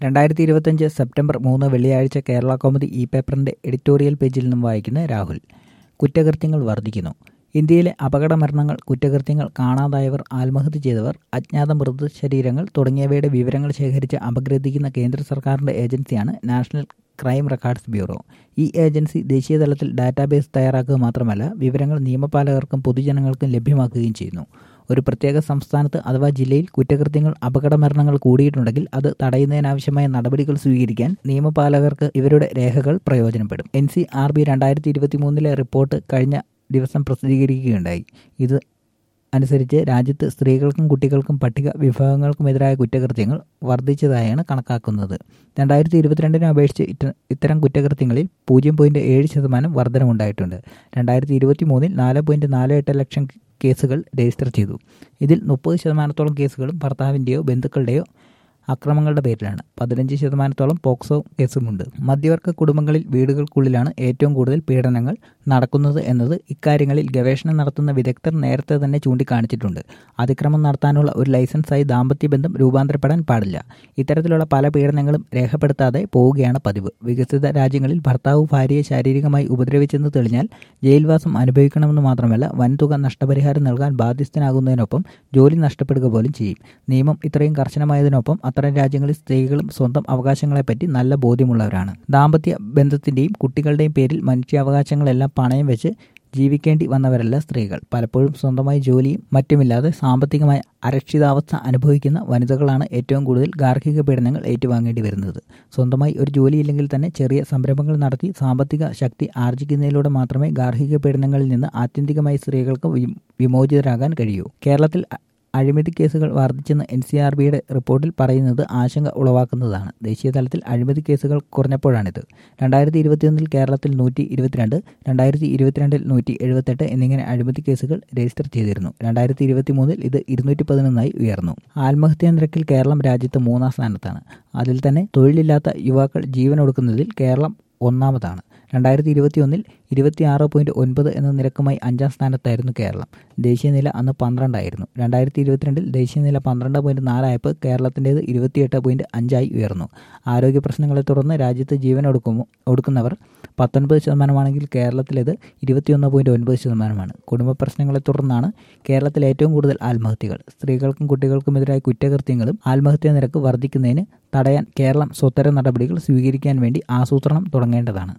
രണ്ടായിരത്തി ഇരുപത്തഞ്ച് സെപ്റ്റംബർ മൂന്ന് വെള്ളിയാഴ്ച കേരള കോമഡി ഇ പേപ്പറിന്റെ എഡിറ്റോറിയൽ പേജിൽ നിന്നും വായിക്കുന്ന രാഹുൽ കുറ്റകൃത്യങ്ങൾ വർദ്ധിക്കുന്നു ഇന്ത്യയിലെ അപകട മരണങ്ങൾ കുറ്റകൃത്യങ്ങൾ കാണാതായവർ ആത്മഹത്യ ചെയ്തവർ അജ്ഞാത മൃതശരീരങ്ങൾ തുടങ്ങിയവയുടെ വിവരങ്ങൾ ശേഖരിച്ച് അപഗ്രഥിക്കുന്ന കേന്ദ്ര സർക്കാരിന്റെ ഏജൻസിയാണ് നാഷണൽ ക്രൈം റെക്കോർഡ്സ് ബ്യൂറോ ഈ ഏജൻസി ദേശീയ തലത്തിൽ ഡാറ്റാബേസ് തയ്യാറാക്കുക മാത്രമല്ല വിവരങ്ങൾ നിയമപാലകർക്കും പൊതുജനങ്ങൾക്കും ലഭ്യമാക്കുകയും ചെയ്യുന്നു ഒരു പ്രത്യേക സംസ്ഥാനത്ത് അഥവാ ജില്ലയിൽ കുറ്റകൃത്യങ്ങൾ അപകട മരണങ്ങൾ കൂടിയിട്ടുണ്ടെങ്കിൽ അത് തടയുന്നതിനാവശ്യമായ നടപടികൾ സ്വീകരിക്കാൻ നിയമപാലകർക്ക് ഇവരുടെ രേഖകൾ പ്രയോജനപ്പെടും എൻ സി ആർ ബി രണ്ടായിരത്തി ഇരുപത്തി മൂന്നിലെ റിപ്പോർട്ട് കഴിഞ്ഞ ദിവസം പ്രസിദ്ധീകരിക്കുകയുണ്ടായി ഇത് അനുസരിച്ച് രാജ്യത്ത് സ്ത്രീകൾക്കും കുട്ടികൾക്കും പട്ടിക വിഭാഗങ്ങൾക്കുമെതിരായ കുറ്റകൃത്യങ്ങൾ വർദ്ധിച്ചതായാണ് കണക്കാക്കുന്നത് രണ്ടായിരത്തി ഇരുപത്തിരണ്ടിനെ അപേക്ഷിച്ച് ഇത്തരം കുറ്റകൃത്യങ്ങളിൽ പൂജ്യം പോയിന്റ് ഏഴ് ശതമാനം വർധനമുണ്ടായിട്ടുണ്ട് രണ്ടായിരത്തി ഇരുപത്തി മൂന്നിൽ നാല് പോയിന്റ് നാല് എട്ട് ലക്ഷം കേസുകൾ രജിസ്റ്റർ ചെയ്തു ഇതിൽ മുപ്പത് ശതമാനത്തോളം കേസുകളും ഭർത്താവിൻ്റെയോ ബന്ധുക്കളുടെയോ അക്രമങ്ങളുടെ പേരിലാണ് പതിനഞ്ച് ശതമാനത്തോളം പോക്സോ കേസുമുണ്ട് മധ്യവർഗ കുടുംബങ്ങളിൽ വീടുകൾക്കുള്ളിലാണ് ഏറ്റവും കൂടുതൽ പീഡനങ്ങൾ നടക്കുന്നത് എന്നത് ഇക്കാര്യങ്ങളിൽ ഗവേഷണം നടത്തുന്ന വിദഗ്ധർ നേരത്തെ തന്നെ ചൂണ്ടിക്കാണിച്ചിട്ടുണ്ട് അതിക്രമം നടത്താനുള്ള ഒരു ലൈസൻസായി ദാമ്പത്യ ബന്ധം രൂപാന്തരപ്പെടാൻ പാടില്ല ഇത്തരത്തിലുള്ള പല പീഡനങ്ങളും രേഖപ്പെടുത്താതെ പോവുകയാണ് പതിവ് വികസിത രാജ്യങ്ങളിൽ ഭർത്താവ് ഭാര്യയെ ശാരീരികമായി ഉപദ്രവിച്ചെന്ന് തെളിഞ്ഞാൽ ജയിൽവാസം അനുഭവിക്കണമെന്ന് മാത്രമല്ല വൻതുക നഷ്ടപരിഹാരം നൽകാൻ ബാധ്യസ്ഥനാകുന്നതിനൊപ്പം ജോലി നഷ്ടപ്പെടുക പോലും ചെയ്യും നിയമം ഇത്രയും കർശനമായതിനൊപ്പം അത്തരം രാജ്യങ്ങളിൽ സ്ത്രീകളും സ്വന്തം അവകാശങ്ങളെപ്പറ്റി നല്ല ബോധ്യമുള്ളവരാണ് ദാമ്പത്യ ബന്ധത്തിന്റെയും കുട്ടികളുടെയും പേരിൽ മനുഷ്യാവകാശങ്ങളെല്ലാം പണയം വെച്ച് ജീവിക്കേണ്ടി വന്നവരല്ല സ്ത്രീകൾ പലപ്പോഴും സ്വന്തമായി ജോലിയും മറ്റുമില്ലാതെ സാമ്പത്തികമായി അരക്ഷിതാവസ്ഥ അനുഭവിക്കുന്ന വനിതകളാണ് ഏറ്റവും കൂടുതൽ ഗാർഹിക പീഡനങ്ങൾ ഏറ്റുവാങ്ങേണ്ടി വരുന്നത് സ്വന്തമായി ഒരു ജോലിയില്ലെങ്കിൽ തന്നെ ചെറിയ സംരംഭങ്ങൾ നടത്തി സാമ്പത്തിക ശക്തി ആർജിക്കുന്നതിലൂടെ മാത്രമേ ഗാർഹിക പീഡനങ്ങളിൽ നിന്ന് ആത്യന്തികമായി സ്ത്രീകൾക്ക് വിമോചിതരാകാൻ കഴിയൂ കേരളത്തിൽ അഴിമതി കേസുകൾ വർദ്ധിച്ചെന്ന് എൻ സി ആർ ബിയുടെ റിപ്പോർട്ടിൽ പറയുന്നത് ആശങ്ക ഉളവാക്കുന്നതാണ് ദേശീയ തലത്തിൽ അഴിമതി കേസുകൾ കുറഞ്ഞപ്പോഴാണിത് രണ്ടായിരത്തി ഇരുപത്തിയൊന്നിൽ കേരളത്തിൽ നൂറ്റി ഇരുപത്തിരണ്ട് രണ്ടായിരത്തി ഇരുപത്തിരണ്ടിൽ നൂറ്റി എഴുപത്തെട്ട് എന്നിങ്ങനെ അഴിമതി കേസുകൾ രജിസ്റ്റർ ചെയ്തിരുന്നു രണ്ടായിരത്തി ഇരുപത്തി മൂന്നിൽ ഇത് ഇരുന്നൂറ്റി പതിനൊന്നായി ഉയർന്നു ആത്മഹത്യാ നിരക്കിൽ കേരളം രാജ്യത്ത് മൂന്നാം സ്ഥാനത്താണ് അതിൽ തന്നെ തൊഴിലില്ലാത്ത യുവാക്കൾ ജീവനൊടുക്കുന്നതിൽ കേരളം ഒന്നാമതാണ് രണ്ടായിരത്തി ഇരുപത്തിയൊന്നിൽ ഇരുപത്തിയാറ് പോയിന്റ് ഒൻപത് എന്ന നിരക്കുമായി അഞ്ചാം സ്ഥാനത്തായിരുന്നു കേരളം ദേശീയ നില അന്ന് പന്ത്രണ്ടായിരുന്നു രണ്ടായിരത്തി ഇരുപത്തിരണ്ടിൽ ദേശീയ നില പന്ത്രണ്ട് പോയിന്റ് നാലായപ്പോൾ കേരളത്തിൻ്റേത് ഇരുപത്തിയെട്ട് പോയിന്റ് അഞ്ചായി ഉയർന്നു ആരോഗ്യ പ്രശ്നങ്ങളെ തുടർന്ന് രാജ്യത്ത് ജീവൻ ഒടുക്കുമോ ഒടുക്കുന്നവർ പത്തൊൻപത് ശതമാനമാണെങ്കിൽ കേരളത്തിലേത് ഇരുപത്തിയൊന്ന് പോയിന്റ് ഒൻപത് ശതമാനമാണ് കുടുംബ പ്രശ്നങ്ങളെ തുടർന്നാണ് കേരളത്തിൽ ഏറ്റവും കൂടുതൽ ആത്മഹത്യകൾ സ്ത്രീകൾക്കും കുട്ടികൾക്കുമെതിരായ കുറ്റകൃത്യങ്ങളും ആത്മഹത്യാ നിരക്ക് വർദ്ധിക്കുന്നതിന് തടയാൻ കേരളം സ്വത്തര നടപടികൾ സ്വീകരിക്കാൻ വേണ്ടി ആസൂത്രണം തുടങ്ങേണ്ടതാണ്